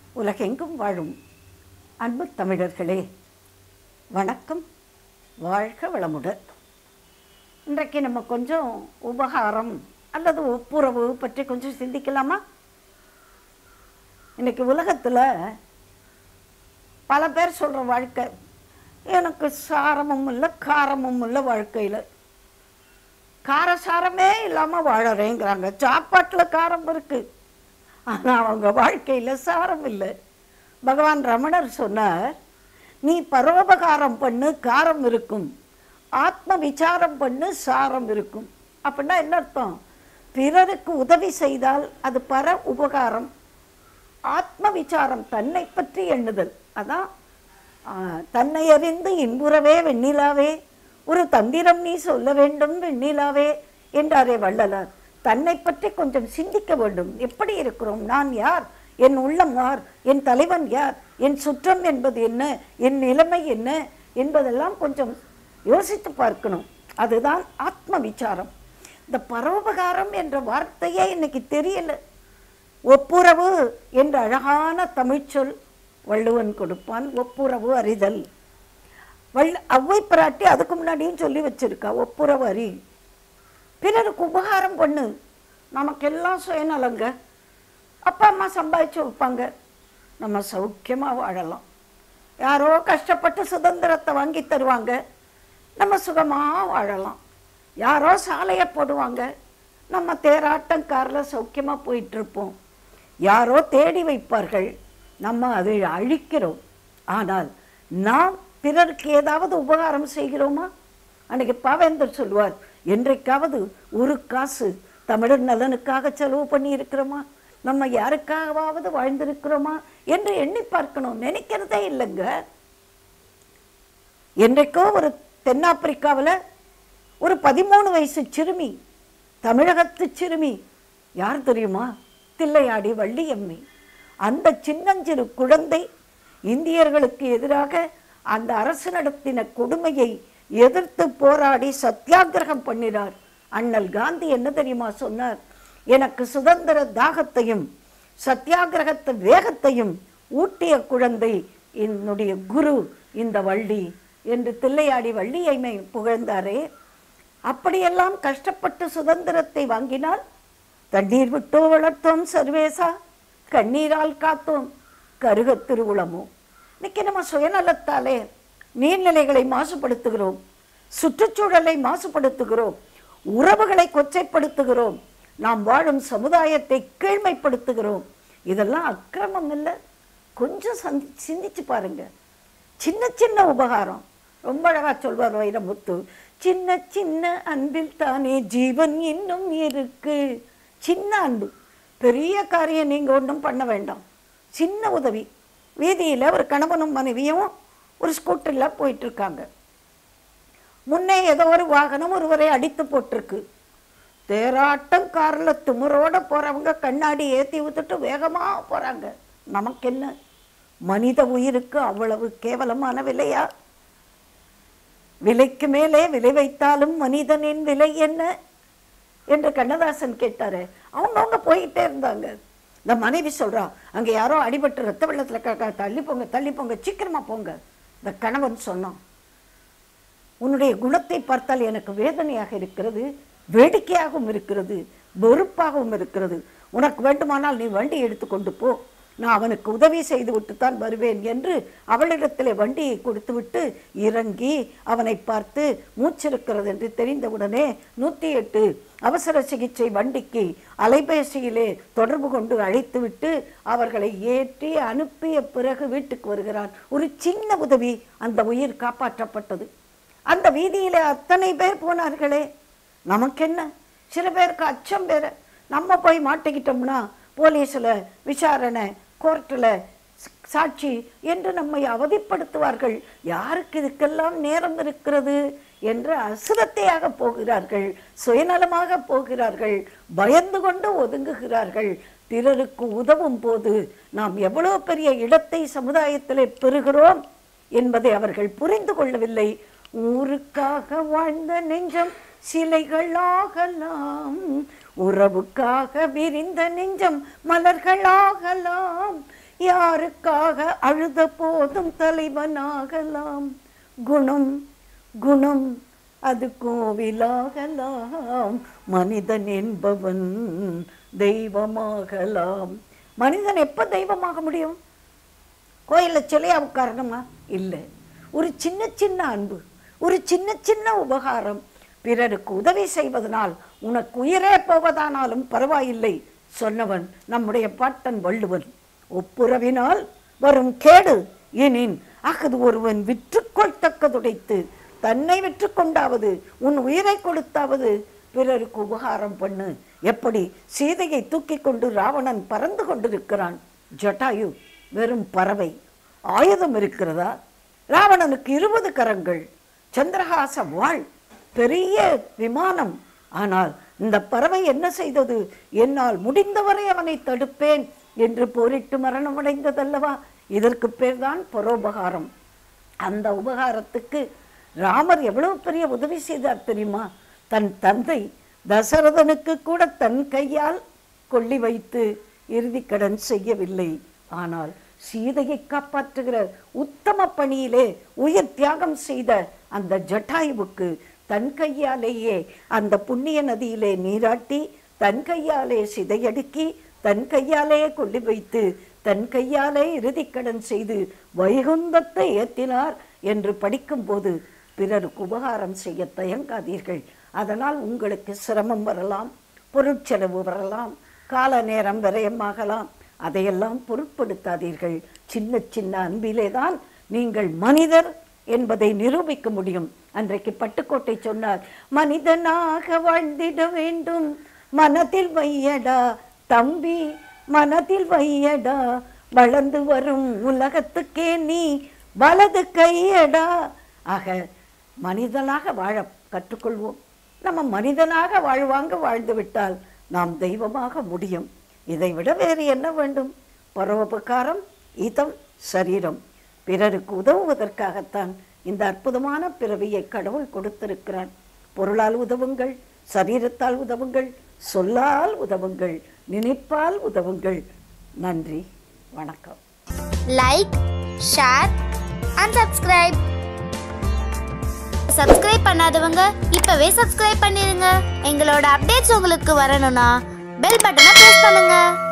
உலகெங்கும் வாழும் அன்பு தமிழர்களே வணக்கம் வாழ்க வளமுடன் இன்றைக்கு நம்ம கொஞ்சம் உபகாரம் அல்லது ஒப்புரவு பற்றி கொஞ்சம் சிந்திக்கலாமா இன்னைக்கு உலகத்தில் பல பேர் சொல்கிற வாழ்க்கை எனக்கு சாரமும் இல்லை காரமும் இல்லை வாழ்க்கையில் காரசாரமே இல்லாமல் வாழறேங்கிறாங்க சாப்பாட்டில் காரம் இருக்குது ஆனால் அவங்க வாழ்க்கையில் சாரம் இல்லை பகவான் ரமணர் சொன்னார் நீ பரோபகாரம் பண்ணு காரம் இருக்கும் ஆத்ம விசாரம் பண்ணு சாரம் இருக்கும் அப்படின்னா என்ன அர்த்தம் பிறருக்கு உதவி செய்தால் அது பர உபகாரம் ஆத்ம விசாரம் தன்னை பற்றி எண்ணுதல் அதான் ஆ, தன்னை அறிந்து இன்புறவே வெண்ணிலாவே ஒரு தந்திரம் நீ சொல்ல வேண்டும் வெண்ணிலாவே என்றாரே வள்ளலார் தன்னை பற்றி கொஞ்சம் சிந்திக்க வேண்டும் எப்படி இருக்கிறோம் நான் யார் என் உள்ளம் யார் என் தலைவன் யார் என் சுற்றம் என்பது என்ன என் நிலைமை என்ன என்பதெல்லாம் கொஞ்சம் யோசித்து பார்க்கணும் அதுதான் ஆத்ம விசாரம் இந்த பரோபகாரம் என்ற வார்த்தையே இன்னைக்கு தெரியல ஒப்புரவு என்ற அழகான தமிழ்ச்சொல் வள்ளுவன் கொடுப்பான் ஒப்புரவு அறிதல் வள் அவ்வை பிராட்டி அதுக்கு முன்னாடியும் சொல்லி வச்சிருக்கா ஒப்புரவு அறி பிறருக்கு உபகாரம் பண்ணு நமக்கெல்லாம் சுயநலங்க அப்பா அம்மா சம்பாதிச்சு வைப்பாங்க நம்ம சௌக்கியமாக வாழலாம் யாரோ கஷ்டப்பட்டு சுதந்திரத்தை வாங்கி தருவாங்க நம்ம சுகமாக வாழலாம் யாரோ சாலையை போடுவாங்க நம்ம தேராட்டம் காரில் சௌக்கியமாக போயிட்டுருப்போம் யாரோ தேடி வைப்பார்கள் நம்ம அதை அழிக்கிறோம் ஆனால் நாம் பிறருக்கு ஏதாவது உபகாரம் செய்கிறோமா அன்னைக்கு பாவேந்தர் சொல்லுவார் என்றைக்காவது ஒரு காசு தமிழர் நலனுக்காக செலவு பண்ணி இருக்கிறோமா நம்ம யாருக்காகவாவது வாழ்ந்திருக்கிறோமா என்று எண்ணி பார்க்கணும் நினைக்கிறதே இல்லைங்க என்றைக்கோ ஒரு தென்னாப்பிரிக்காவில் ஒரு பதிமூணு வயசு சிறுமி தமிழகத்து சிறுமி யார் தெரியுமா தில்லையாடி வள்ளியம்மி அந்த சின்னஞ்சிறு குழந்தை இந்தியர்களுக்கு எதிராக அந்த அரசு நடத்தின கொடுமையை எதிர்த்து போராடி சத்தியாகிரகம் பண்ணினார் அண்ணல் காந்தி என்ன தெரியுமா சொன்னார் எனக்கு சுதந்திர தாகத்தையும் சத்தியாகிரகத்து வேகத்தையும் ஊட்டிய குழந்தை என்னுடைய குரு இந்த வள்ளி என்று தில்லையாடி வள்ளியம்மை புகழ்ந்தாரே அப்படியெல்லாம் கஷ்டப்பட்டு சுதந்திரத்தை வாங்கினால் தண்ணீர் விட்டோ வளர்த்தோம் சர்வேசா கண்ணீரால் காத்தோம் கருக திருவுளமோ இன்னைக்கு நம்ம சுயநலத்தாலே நீர்நிலைகளை மாசுபடுத்துகிறோம் சுற்றுச்சூழலை மாசுபடுத்துகிறோம் உறவுகளை கொச்சைப்படுத்துகிறோம் நாம் வாழும் சமுதாயத்தை கீழ்மைப்படுத்துகிறோம் இதெல்லாம் அக்கிரமம் இல்லை கொஞ்சம் சந்தி சிந்திச்சு பாருங்க சின்ன சின்ன உபகாரம் ரொம்ப அழகா சொல்வார் வைரமுத்து சின்ன சின்ன அன்பில் தானே ஜீவன் இன்னும் இருக்கு சின்ன அன்பு பெரிய காரியம் நீங்க ஒன்றும் பண்ண வேண்டாம் சின்ன உதவி வீதியில் ஒரு கணவனும் மனைவியும் ஒரு ஸ்கூட்டரில் போயிட்டு இருக்காங்க முன்னே ஏதோ ஒரு வாகனம் ஒருவரை அடித்து போட்டிருக்கு தேராட்டம் காரில் திமிரோட போகிறவங்க கண்ணாடி ஏற்றி ஊத்துட்டு வேகமாக போகிறாங்க நமக்கு என்ன மனித உயிருக்கு அவ்வளவு கேவலமான விலையா விலைக்கு மேலே விலை வைத்தாலும் மனிதனின் விலை என்ன என்று கண்ணதாசன் கேட்டாரு அவங்கவுங்க போயிட்டே இருந்தாங்க இந்த மனைவி சொல்றா அங்க யாரோ அடிபட்டு ரத்த வெள்ளத்துல க- க- தள்ளி போங்க தள்ளி போங்க சீக்கிரமா போங்க இந்த கணவன் சொன்னான் உன்னுடைய குணத்தை பார்த்தால் எனக்கு வேதனையாக இருக்கிறது வேடிக்கையாகவும் இருக்கிறது வெறுப்பாகவும் இருக்கிறது உனக்கு வேண்டுமானால் நீ வண்டி எடுத்துக்கொண்டு போ நான் அவனுக்கு உதவி செய்து விட்டுத்தான் வருவேன் என்று அவளிடத்திலே வண்டியை கொடுத்துவிட்டு இறங்கி அவனை பார்த்து மூச்சிருக்கிறது என்று தெரிந்தவுடனே நூற்றி எட்டு அவசர சிகிச்சை வண்டிக்கு அலைபேசியிலே தொடர்பு கொண்டு அழைத்துவிட்டு அவர்களை ஏற்றி அனுப்பிய பிறகு வீட்டுக்கு வருகிறான் ஒரு சின்ன உதவி அந்த உயிர் காப்பாற்றப்பட்டது அந்த வீதியிலே அத்தனை பேர் போனார்களே நமக்கென்ன சில பேருக்கு அச்சம் வேற நம்ம போய் மாட்டிக்கிட்டோம்னா போலீஸில் விசாரணை கோர்ட்டில் சாட்சி என்று நம்மை அவதிப்படுத்துவார்கள் யாருக்கு இதுக்கெல்லாம் நேரம் இருக்கிறது என்று அசுரத்தையாக போகிறார்கள் சுயநலமாக போகிறார்கள் பயந்து கொண்டு ஒதுங்குகிறார்கள் பிறருக்கு உதவும் போது நாம் எவ்வளவு பெரிய இடத்தை சமுதாயத்திலே பெறுகிறோம் என்பதை அவர்கள் புரிந்து கொள்ளவில்லை ஊருக்காக வாழ்ந்த நெஞ்சம் சிலைகளாகலாம் உறவுக்காக விரிந்த நெஞ்சம் மலர்களாகலாம் யாருக்காக அழுத போதும் தலைவனாகலாம் குணம் குணம் அது கோவிலாகலாம் மனிதன் என்பவன் தெய்வமாகலாம் மனிதன் எப்ப தெய்வமாக முடியும் கோயிலில் சிலையா உட்காரணுமா இல்லை ஒரு சின்ன சின்ன அன்பு ஒரு சின்ன சின்ன உபகாரம் பிறருக்கு உதவி செய்வதனால் உனக்கு உயிரே போவதானாலும் பரவாயில்லை சொன்னவன் நம்முடைய பாட்டன் வள்ளுவன் ஒப்புரவினால் வரும் கேடு எனின் அகது ஒருவன் விற்றுக்கொள்தக்கதுடைத்து தன்னை விற்று கொண்டாவது உன் உயிரை கொடுத்தாவது பிறருக்கு உபகாரம் பண்ணு எப்படி சீதையை தூக்கி கொண்டு ராவணன் பறந்து கொண்டிருக்கிறான் ஜட்டாயு வெறும் பறவை ஆயுதம் இருக்கிறதா ராவணனுக்கு இருபது கரங்கள் சந்திரஹாச வாழ் பெரிய விமானம் ஆனால் இந்த பறவை என்ன செய்தது என்னால் முடிந்தவரை அவனை தடுப்பேன் என்று போரிட்டு மரணம் அடைந்ததல்லவா இதற்கு பேர்தான் பரோபகாரம் அந்த உபகாரத்துக்கு ராமர் எவ்வளவு பெரிய உதவி செய்தார் தெரியுமா தன் தந்தை தசரதனுக்கு கூட தன் கையால் கொள்ளி வைத்து இறுதிக்கடன் செய்யவில்லை ஆனால் சீதையை காப்பாற்றுகிற உத்தம பணியிலே உயிர் தியாகம் செய்த அந்த ஜட்டாயுவுக்கு தன் கையாலேயே அந்த புண்ணிய நதியிலே நீராட்டி தன் கையாலே சிதையடுக்கி தன் கையாலே கொள்ளி வைத்து தன் கையாலே இறுதிக்கடன் செய்து வைகுந்தத்தை ஏத்தினார் என்று படிக்கும்போது பிறருக்கு உபகாரம் செய்ய தயங்காதீர்கள் அதனால் உங்களுக்கு சிரமம் வரலாம் பொருட்செலவு வரலாம் கால நேரம் விரயமாகலாம் அதையெல்லாம் பொருட்படுத்தாதீர்கள் சின்ன சின்ன அன்பிலே தான் நீங்கள் மனிதர் என்பதை நிரூபிக்க முடியும் அன்றைக்கு பட்டுக்கோட்டை சொன்னார் மனிதனாக வாழ்ந்திட வேண்டும் மனதில் வையடா தம்பி மனதில் வையடா வளர்ந்து வரும் உலகத்துக்கே நீ வலது கையடா ஆக மனிதனாக வாழ கற்றுக்கொள்வோம் நம்ம மனிதனாக வாழ்வாங்க வாழ்ந்து விட்டால் நாம் தெய்வமாக முடியும் இதை விட வேறு என்ன வேண்டும் பரோபகாரம் இதம் சரீரம் பிறருக்கு உதவுவதற்காகத்தான் இந்த அற்புதமான பிறவியை கடவுள் கொடுத்திருக்கிறான் பொருளால் உதவுங்கள் சரீரத்தால் உதவுங்கள் சொல்லால் உதவுங்கள் நினைப்பால் உதவுங்கள் நன்றி வணக்கம் like share and subscribe subscribe பண்ணாதவங்க இப்பவே சப்ஸ்கிரைப் பண்ணிருங்க எங்களோட அப்டேட்ஸ் உங்களுக்கு வரணும்னா பெல் பட்டனை பிரஸ் பண்ணுங்க